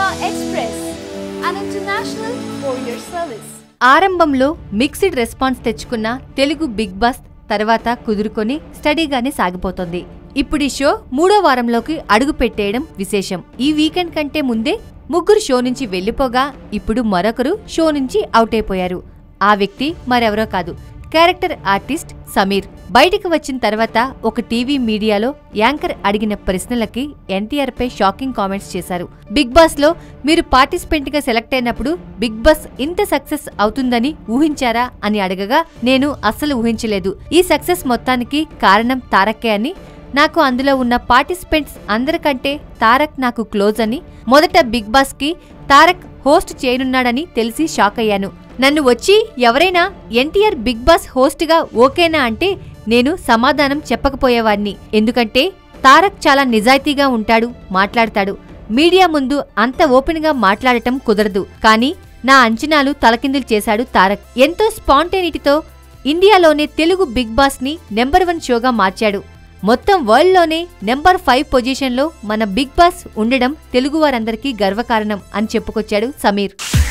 Express, an international courier service. ఆరంభంలో mixed response తెచ్చుకున్న Telugu big boss తర్వాత కుదురుకొని స్టడీగానే సాగిపోతోంది ఇప్పుడు ఈ షో మూడో వారంలోకి అడుగు పెట్టేయడం విశేషం ఈ వీకెండ్ కంటే ముందే ముగ్గురు షో నుంచి వెళ్లిపోగా ఇప్పుడు మరొకరు షో నుంచి అవుట్ అయిపోయారు ఆ వ్యక్తి మరెవరో కాదు క్యారెక్టర్ ఆర్టిస్ట్ సమీర్ బయటికి వచ్చిన తర్వాత ఒక టీవీ మీడియాలో యాంకర్ అడిగిన ప్రశ్నలకి ఎన్టీఆర్ పై షాకింగ్ కామెంట్స్ చేశారు బిగ్ బాస్ లో మీరు పార్టిసిపెంట్ గా సెలెక్ట్ అయినప్పుడు బిగ్ బాస్ ఇంత సక్సెస్ అవుతుందని ఊహించారా అని అడగగా నేను అస్సలు ఊహించలేదు ఈ సక్సెస్ మొత్తానికి కారణం తారక్కే అని నాకు అందులో ఉన్న పార్టిసిపెంట్స్ అందరికంటే తారక్ నాకు క్లోజ్ అని మొదట బిగ్ బాస్ కి తారక్ హోస్ట్ చేయనున్నాడని తెలిసి షాక్ అయ్యాను నన్ను వచ్చి ఎవరైనా ఎన్టీఆర్ బిగ్ బాస్ హోస్ట్ గా ఓకేనా అంటే నేను సమాధానం చెప్పకపోయేవాణ్ణి ఎందుకంటే తారక్ చాలా నిజాయితీగా ఉంటాడు మాట్లాడతాడు మీడియా ముందు అంత ఓపెన్ గా మాట్లాడటం కుదరదు కానీ నా అంచనాలు తలకిందులు చేశాడు తారక్ ఎంతో స్పాంటేనిటీతో ఇండియాలోనే తెలుగు బిగ్ బాస్ ని నెంబర్ వన్ షోగా మార్చాడు మొత్తం వరల్డ్లోనే నెంబర్ ఫైవ్ పొజిషన్లో మన బిగ్ బాస్ ఉండడం తెలుగు వారందరికీ గర్వకారణం అని చెప్పుకొచ్చాడు సమీర్